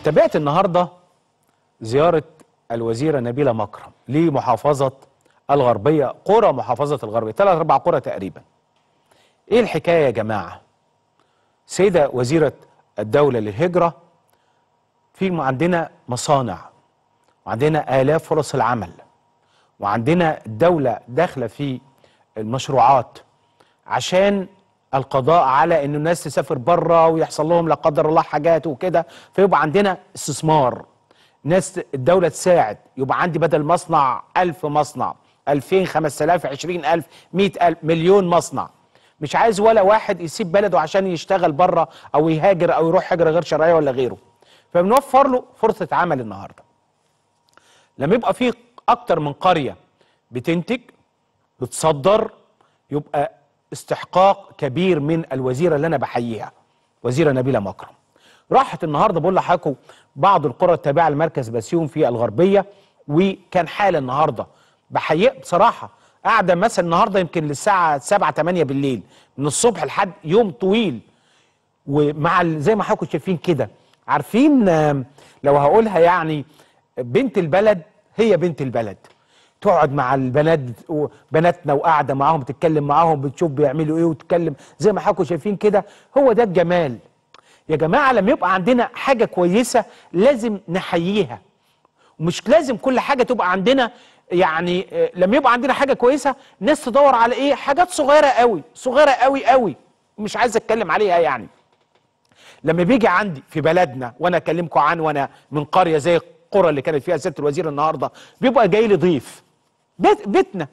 تابعت النهارده زياره الوزيره نبيله مكرم لمحافظه الغربيه قرى محافظه الغربيه ثلاث اربع قرى تقريبا ايه الحكايه يا جماعه سيده وزيره الدوله للهجره في عندنا مصانع وعندنا آلاف فرص العمل وعندنا الدولة داخلة في المشروعات عشان القضاء على ان الناس تسافر بره ويحصل لهم لا قدر الله حاجات وكده فيبقى عندنا استثمار ناس الدولة تساعد يبقى عندي بدل مصنع ألف مصنع ألفين خمس آلاف عشرين ألف مئة ألف مليون مصنع مش عايز ولا واحد يسيب بلده عشان يشتغل بره أو يهاجر أو يروح هجرة غير شرعية ولا غيره فبنوفر له فرصة عمل النهارده لما يبقى في اكتر من قريه بتنتج بتصدر يبقى استحقاق كبير من الوزيره اللي انا بحييها وزيره نبيله مكرم راحت النهارده بقول لحضراتكم بعض القرى التابعه لمركز بسيون في الغربيه وكان حال النهارده بحيي بصراحه قاعده مثلا النهارده يمكن للساعه 7 8 بالليل من الصبح لحد يوم طويل ومع ال- زي ما حضراتكم شايفين كده عارفين آم، لو هقولها يعني بنت البلد هي بنت البلد تقعد مع البنات بناتنا وقاعده معاهم تتكلم معاهم بتشوف بيعملوا ايه وتتكلم زي ما حضراتكم شايفين كده هو ده الجمال يا جماعه لما يبقى عندنا حاجه كويسه لازم نحييها ومش لازم كل حاجه تبقى عندنا يعني آه، لما يبقى عندنا حاجه كويسه الناس تدور على ايه حاجات صغيره قوي صغيره قوي قوي مش عايز اتكلم عليها يعني لما بيجي عندي في بلدنا وانا اكلمكم عن وانا من قريه زي القرى اللي كانت فيها سياده الوزير النهارده بيبقى جاي لي ضيف بيت بيتنا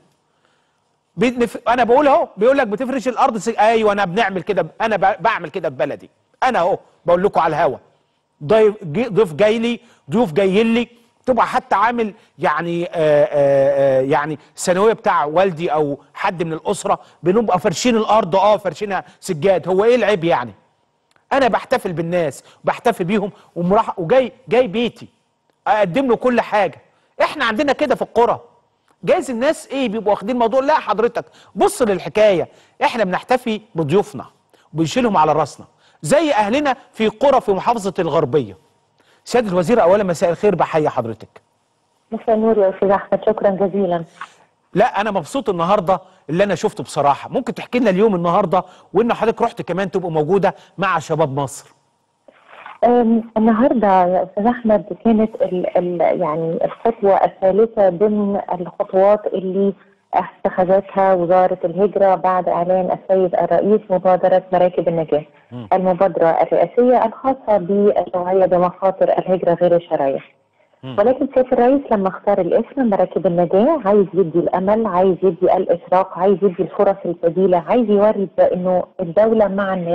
بيت انا بقول اهو بيقول لك بتفرش الارض سي... ايوه انا بنعمل كده انا ب... بعمل كده في بلدي انا اهو بقول لكم على الهوا ضيف جي... ضيف جاي لي ضيوف جاي لي تبقى حتى عامل يعني آآ آآ يعني الثانويه بتاع والدي او حد من الاسره بنبقى فرشين الارض اه فرشينها سجاد هو ايه العيب يعني انا بحتفل بالناس بحتفل بيهم ومراح وجاي جاي بيتي اقدم له كل حاجه احنا عندنا كده في القرى جايز الناس ايه بيبقوا واخدين الموضوع لا حضرتك بص للحكايه احنا بنحتفي بضيوفنا وبنشيلهم على راسنا زي اهلنا في قرى في محافظه الغربيه سياده الوزير اولا مساء الخير بحيي حضرتك مساء النور يا استاذ احمد شكرا جزيلا لا انا مبسوط النهارده اللي انا شفته بصراحه ممكن تحكي لنا اليوم النهارده وان حضرتك رحت كمان تبقى موجوده مع شباب مصر أم، النهارده يا استاذ احمد كانت ال ال يعني الخطوه الثالثه ضمن الخطوات اللي اتخذتها وزاره الهجره بعد اعلان السيد الرئيس مبادره مراكب النجاه. المبادره الرئاسيه الخاصه بالتوعيه بمخاطر الهجره غير الشرعيه. ولكن سياده الرئيس لما اختار الاسم مراكب النجاه عايز يدي الامل، عايز يدي الاشراق، عايز يدي الفرص البديله، عايز يوري انه الدوله مع الناس.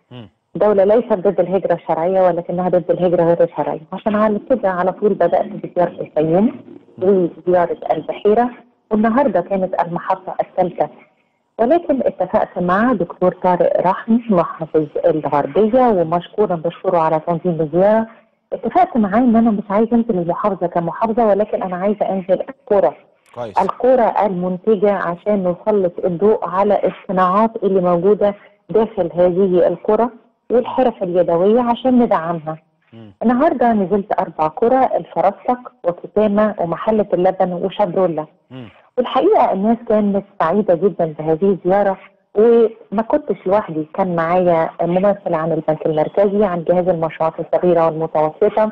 دولة ليست ضد الهجرة الشرعية ولكنها ضد الهجرة غير الشرعية عشان على كده على طول بدأت بزيارة الفيوم وزيارة البحيرة والنهاردة كانت المحطة الثالثة ولكن اتفقت مع دكتور طارق رحمي محافظ الغربية ومشكورا بشكره على تنظيم الزيارة اتفقت معاه ان انا مش عايزه انزل المحافظة كمحافظة ولكن انا عايزة انزل القرى كويس القرى المنتجة عشان نسلط الضوء على الصناعات اللي موجودة داخل هذه القرى والحرف اليدوية عشان ندعمها النهاردة نزلت أربع قرى الفرسك وكتامة ومحلة اللبن وشبرولا والحقيقة الناس كانت سعيدة جدا بهذه الزيارة وما كنتش لوحدي كان معايا ممثل عن البنك المركزي عن جهاز المشروعات الصغيرة والمتوسطة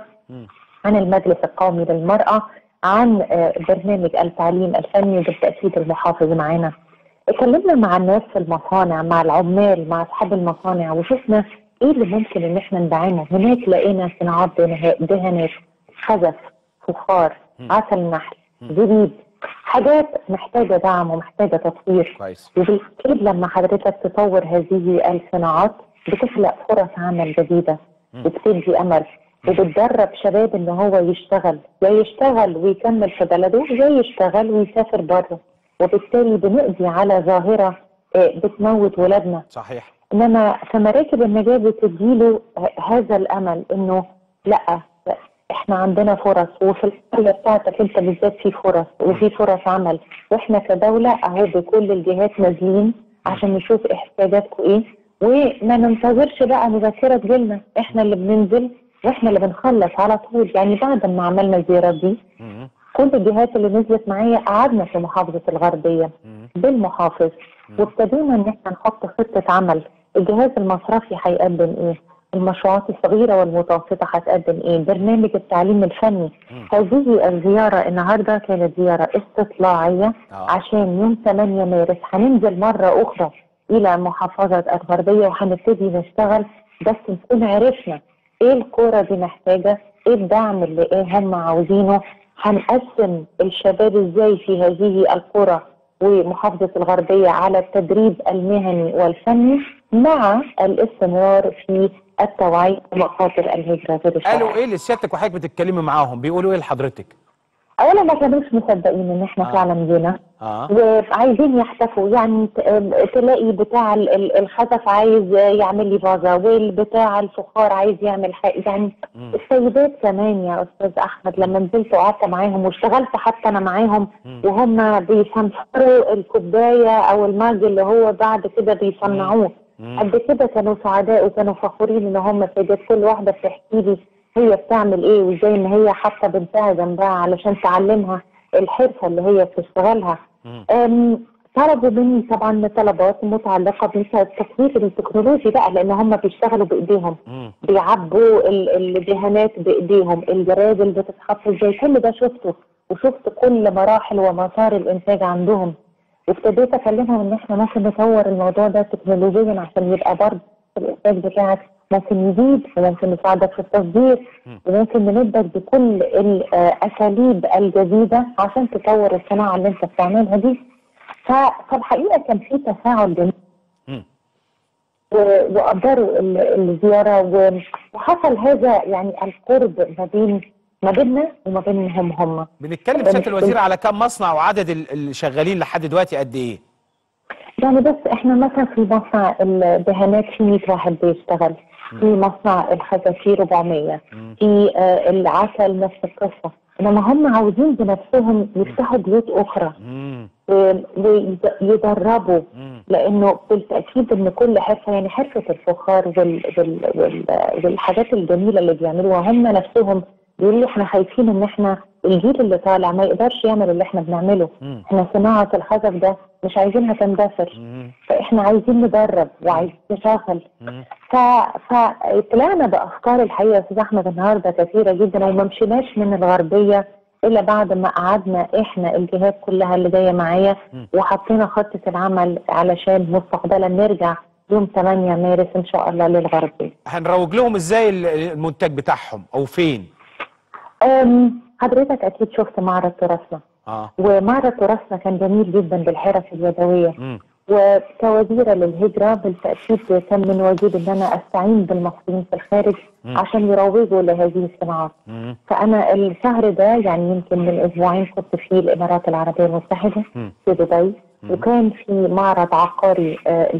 عن المجلس القومي للمرأة عن آه، برنامج التعليم الفني وبالتأكيد المحافظ معانا اتكلمنا مع الناس في المصانع مع العمال مع أصحاب المصانع وشفنا ايه اللي ممكن ان احنا ندعمه هناك لقينا صناعات دهنا- دهانات خزف فخار عسل نحل زبيب حاجات محتاجة دعم ومحتاجة تطوير كويس وبالتالي لما حضرتك تطور هذه الصناعات بتخلق فرص عمل جديدة وبتدي أمل وبتدرب شباب إن هو يشتغل يا يشتغل ويكمل في بلده يا يشتغل ويسافر بره وبالتالي بنقضي على ظاهرة آه، بتموت ولادنا صحيح انما في مراكب النجاه بتديله ه- هذا الامل انه لا احنا عندنا فرص وفي القريه بتاعتك انت بالذات في فرص وفي فرص عمل واحنا كدوله اهو بكل الجهات نازلين عشان نشوف احتياجاتكم ايه وما ننتظرش بقى مذكره تجيلنا احنا اللي بننزل واحنا اللي بنخلص على طول يعني بعد ما عملنا الزيارات دي مم. كل الجهات اللي نزلت معايا قعدنا في محافظه الغربيه مم. بالمحافظ وابتدينا ان احنا نحط خطه عمل الجهاز المصرفي هيقدم ايه المشروعات الصغيره والمتوسطه هتقدم ايه برنامج التعليم الفني مم. هذه الزياره النهارده كانت زياره استطلاعيه آه. عشان يوم 8 مارس هننزل مره اخرى الى محافظه الغربيه وهنبتدي نشتغل بس نكون عرفنا ايه الكوره دي محتاجه ايه الدعم اللي ايه هم عاوزينه هنقسم الشباب ازاي في هذه القرى ومحافظة الغربية على التدريب المهني والفني مع الاستمرار في التوعية بمخاطر الهجرة غير الشرعية. قالوا ايه لسيادتك وحضرتك بتتكلمي معاهم بيقولوا ايه لحضرتك أولا ما كانوش مصدقين إن إحنا آه. فعلا جينا اه وعايزين يحتفوا يعني ت- تلاقي بتاع ال- ال- الخزف عايز يعمل لي فازة والبتاع الفخار عايز يعمل حاجة يعني مم. السيدات كمان يا أستاذ أحمد لما نزلت وقعدت معاهم واشتغلت حتى أنا معاهم مم. وهم بيسمسروا الكوباية أو الماج اللي هو بعد كده بيصنعوه مم. قد كده كانوا سعداء وكانوا فخورين ان هم سيدات كل واحده بتحكي لي هي بتعمل ايه وازاي ان هي حتى بنتها جنبها علشان تعلمها الحرفه اللي هي بتشتغلها مم. أم، طلبوا مني طبعا طلبات متعلقه بالتطوير التكنولوجي بقى لان هم بيشتغلوا بايديهم مم. بيعبوا ال- الدهانات بايديهم الجراد اللي بتتحط ازاي كل ده شفته وشفت كل مراحل ومسار الانتاج عندهم وابتديت اكلمهم ان احنا ممكن نطور الموضوع ده تكنولوجيا عشان يبقى برضه الانتاج بتاعك ممكن يزيد وممكن نساعدك في التصدير وممكن نمدك بكل الاساليب الجديده عشان تطور الصناعه اللي انت بتعملها دي ف- فالحقيقه كان في تفاعل جميل مم. و- وقدروا ال- الزياره و- وحصل هذا يعني القرب ما بين ما بيننا وما بينهم هم بنتكلم سياده الوزير على كم مصنع وعدد ال- اللي شغالين لحد دلوقتي قد ايه يعني بس احنا مثلا في مصنع الدهانات في 100 واحد بيشتغل في مصنع الخزف في 400 مم. في آه، العسل نفس القصه انما هم عاوزين بنفسهم يفتحوا بيوت اخرى مم. ويدربوا مم. لانه بالتاكيد ان كل حرفه يعني حرفه الفخار وال وال وال والحاجات الجميله اللي بيعملوها هم نفسهم بيقولوا لي احنا خايفين ان احنا الجيل اللي طالع ما يقدرش يعمل اللي احنا بنعمله مم. احنا صناعه الخزف ده مش عايزينها تندثر مم. فاحنا عايزين ندرب وعايزين نشغل مم. ف... فطلعنا بافكار الحقيقه يا استاذ احمد النهارده كثيره جدا وما مشيناش من الغربيه الا بعد ما قعدنا احنا الجهات كلها اللي جايه معايا مم. وحطينا خطه العمل علشان مستقبلا نرجع يوم 8 مارس ان شاء الله للغربيه. هنروج لهم ازاي ال- المنتج بتاعهم او فين أم، حضرتك اكيد شفت معرض تراثنا اه ومعرض تراثنا كان جميل جدا بالحرف اليدويه مم. وكوزيرة للهجرة بالتأكيد كان من واجب إن أنا أستعين بالمصريين في الخارج مم. عشان يروجوا لهذه الصناعات مم. فأنا الشهر ده يعني يمكن من أسبوعين كنت في الإمارات العربية المتحدة مم. في دبي مم. وكان في معرض عقاري آه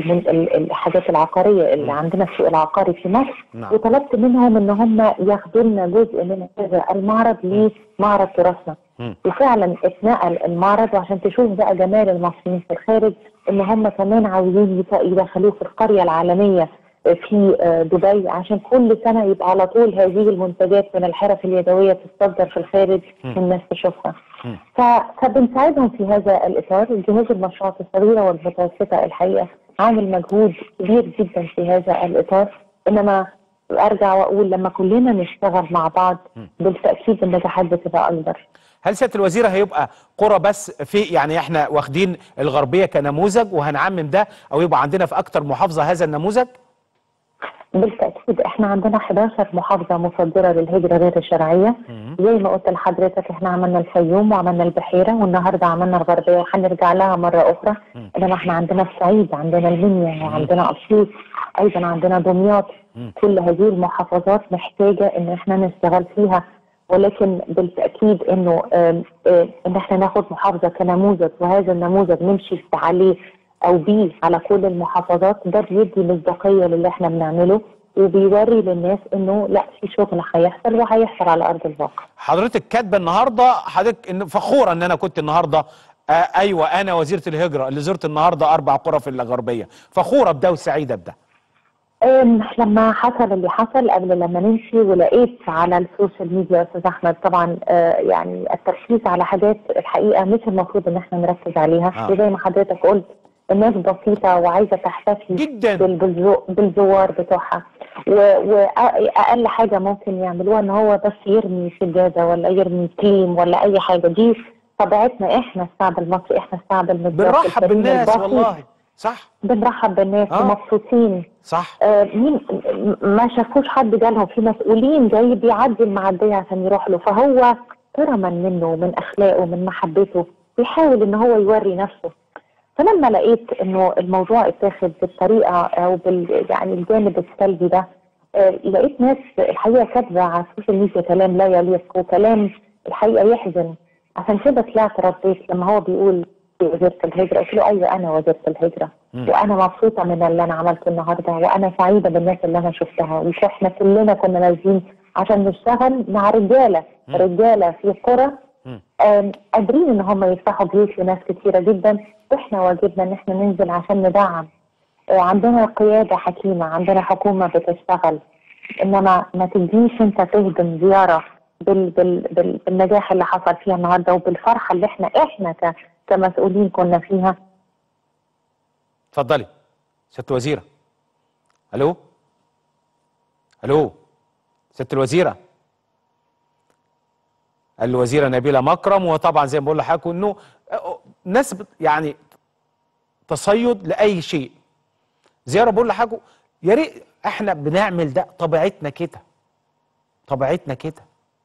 للحاجات العقارية اللي عندنا السوق العقاري في مصر نعم. وطلبت منهم إن هم ياخدوا لنا جزء من هذا المعرض لمعرض تراثنا مم. وفعلا اتنقل المعرض وعشان تشوف بقى جمال المصريين في الخارج ان هم كمان عاوزين يت- يدخلوه في القريه العالميه في آه، دبي عشان كل سنه يبقى على طول هذه المنتجات من الحرف اليدويه تتصدر في الخارج مم. الناس تشوفها. مم. ف- فبنساعدهم في هذا الاطار، جهاز المشروعات الصغيره والمتوسطه الحقيقه عامل مجهود كبير جدا في هذا الاطار انما ارجع واقول لما كلنا نشتغل مع بعض مم. بالتاكيد النجاحات بتبقى اكبر. هل سياده الوزير هيبقى قرى بس في يعني احنا واخدين الغربيه كنموذج وهنعمم ده او يبقى عندنا في اكتر محافظه هذا النموذج بالتأكيد احنا عندنا 11 محافظة مصدرة للهجرة غير الشرعية مم. زي ما قلت لحضرتك احنا عملنا الفيوم وعملنا البحيرة والنهاردة عملنا الغربية وهنرجع لها مرة أخرى مم. إنما احنا عندنا الصعيد عندنا المنيا وعندنا أسيوط أيضا عندنا دمياط مم. كل هذه المحافظات محتاجة إن احنا نشتغل فيها ولكن بالتأكيد إنه آم، آم، إن احنا ناخد محافظة كنموذج وهذا النموذج نمشي عليه او بيه على كل المحافظات ده بيدي مصداقيه للي احنا بنعمله وبيوري للناس انه لا في شغل هيحصل وهيحصل على ارض الواقع. حضرتك كاتبه النهارده حضرتك إن فخوره ان انا كنت النهارده آه ايوه انا وزيره الهجره اللي زرت النهارده اربع قرى في الغربيه فخوره بده وسعيده بده أم، لما حصل اللي حصل قبل لما نمشي ولقيت على السوشيال ميديا يا استاذ احمد طبعا آه، يعني التركيز على حاجات الحقيقه مش المفروض ان احنا نركز عليها آه. وزي ما حضرتك قلت الناس بسيطه وعايزه تحتفي جدا بال- بالزو- بالزوار بتوعها واقل حاجه ممكن يعملوها ان هو بس يرمي سجاده ولا يرمي كليم ولا اي حاجه دي طبيعتنا احنا الشعب المصري احنا الشعب المصري بنرحب الكريم بالناس البسيط. والله صح بنرحب بالناس آه. ومبسوطين صح آه، مين ما شافوش حد جالهم في مسؤولين جاي بيعدي المعدية عشان يروح له فهو كرما منه من اخلاقه من محبته بيحاول ان هو يوري نفسه فلما لقيت انه الموضوع اتاخد بالطريقه او بال يعني الجانب السلبي ده آه، لقيت ناس الحقيقه كاتبه على السوشيال ميديا كلام لا يليق وكلام الحقيقه يحزن عشان كده طلعت رديت لما هو بيقول في وزيره الهجره قلت له ايوه انا وزيره الهجره مم. وانا مبسوطه من اللي انا عملته النهارده وانا سعيده بالناس اللي انا شفتها ومش احنا كلنا كنا نازلين عشان نشتغل مع رجاله مم. رجاله في قرى مم. آم، قادرين ان هم يفتحوا بيوت لناس كتيره جدا واحنا واجبنا ان احنا ننزل عشان ندعم آه، عندنا قياده حكيمه عندنا حكومه بتشتغل انما ما تجيش انت تهدم زياره بال بال بال بالنجاح اللي حصل فيها النهارده وبالفرحه اللي احنا احنا ك كمسؤولين كنا فيها اتفضلي ست الوزيره الو الو ست الوزيره الوزيره نبيله مكرم وطبعا زي ما بقول لحضرتك انه ناس بت- يعني تصيد لاي شيء زياره بقول لحضرتك يا ريت احنا بنعمل ده طبيعتنا كده طبيعتنا كده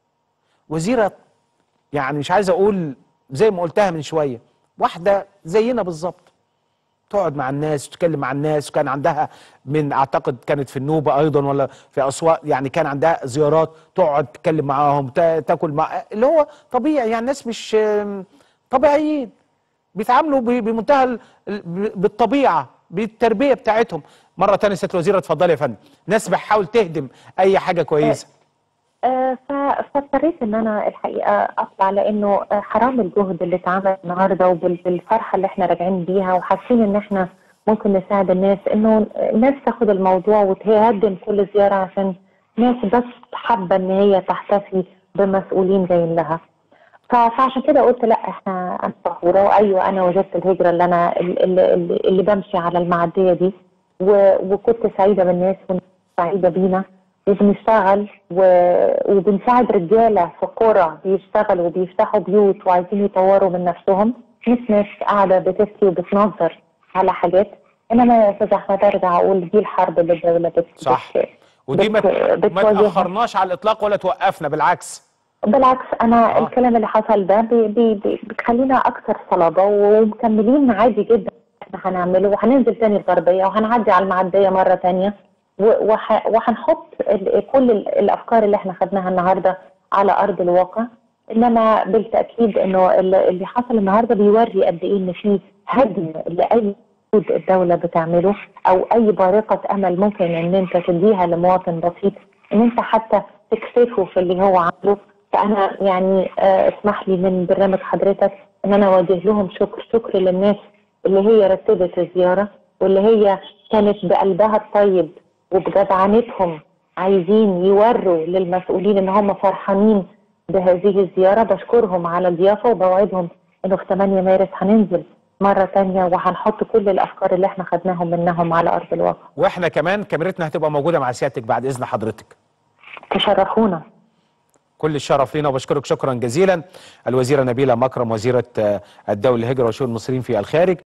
وزيره يعني مش عايز اقول زي ما قلتها من شويه واحده زينا بالظبط تقعد مع الناس تتكلم مع الناس كان عندها من اعتقد كانت في النوبه ايضا ولا في اسواق يعني كان عندها زيارات تقعد تتكلم معاهم تا- تاكل مع اللي هو طبيعي يعني الناس مش آم، طبيعيين بيتعاملوا ب- بمنتهى ال- ال- ب- بالطبيعه بالتربيه بتاعتهم مره تانية ست الوزيره اتفضلي يا فندم ناس بتحاول تهدم اي حاجه كويسه آه، ف- فاضطريت ان انا الحقيقه اطلع لانه آه، حرام الجهد اللي اتعمل النهارده وبالفرحه اللي احنا راجعين بيها وحاسين ان احنا ممكن نساعد الناس انه الناس تاخد الموضوع وتهدم كل زياره عشان ناس بس حابه ان هي تحتفي بمسؤولين جايين لها. ف- فعشان كده قلت لا احنا انا فخوره وايوه انا وزاره الهجره اللي انا اللي, اللي, اللي بمشي على المعديه دي و- وكنت سعيده بالناس والناس سعيده بينا وبنشتغل و- وبنساعد رجاله في قرى بيشتغلوا وبيفتحوا بيوت وعايزين يطوروا من نفسهم مش ناس قاعده بتفتي وبتنظر على حاجات انما يا استاذ احمد ارجع اقول دي الحرب اللي الدوله بت صح. بت- ودي ما بت- ما بتواجهها. تاخرناش على الاطلاق ولا توقفنا بالعكس بالعكس انا آه. آه. الكلام اللي حصل ده بي بي بي بيخلينا اكثر صلابه ومكملين عادي جدا احنا هنعمله وهننزل تاني الغربيه وهنعدي على المعديه مره تانيه و- وح- وهنحط ال- كل ال- الافكار اللي احنا خدناها النهارده على ارض الواقع انما بالتاكيد انه ال- اللي حصل النهارده بيوري قد ايه ان في هدم لاي مجهود الدوله بتعمله او اي بارقه امل ممكن ان انت تديها لمواطن بسيط ان انت حتى تكسفه في اللي هو عمله فانا يعني آه، اسمح لي من برنامج حضرتك ان انا اوجه لهم شكر شكر للناس اللي هي رتبت الزياره واللي هي كانت بقلبها الطيب وبجدعنتهم عايزين يوروا للمسؤولين ان هم فرحانين بهذه الزياره بشكرهم على الضيافه وبوعدهم انه في 8 مارس هننزل مره تانية وهنحط كل الافكار اللي احنا خدناهم منهم على ارض الواقع واحنا كمان كاميرتنا هتبقى موجوده مع سيادتك بعد اذن حضرتك تشرفونا كل الشرف لينا وبشكرك شكرا جزيلا الوزيره نبيله مكرم وزيره آه، الدوله الهجره وشؤون المصريين في الخارج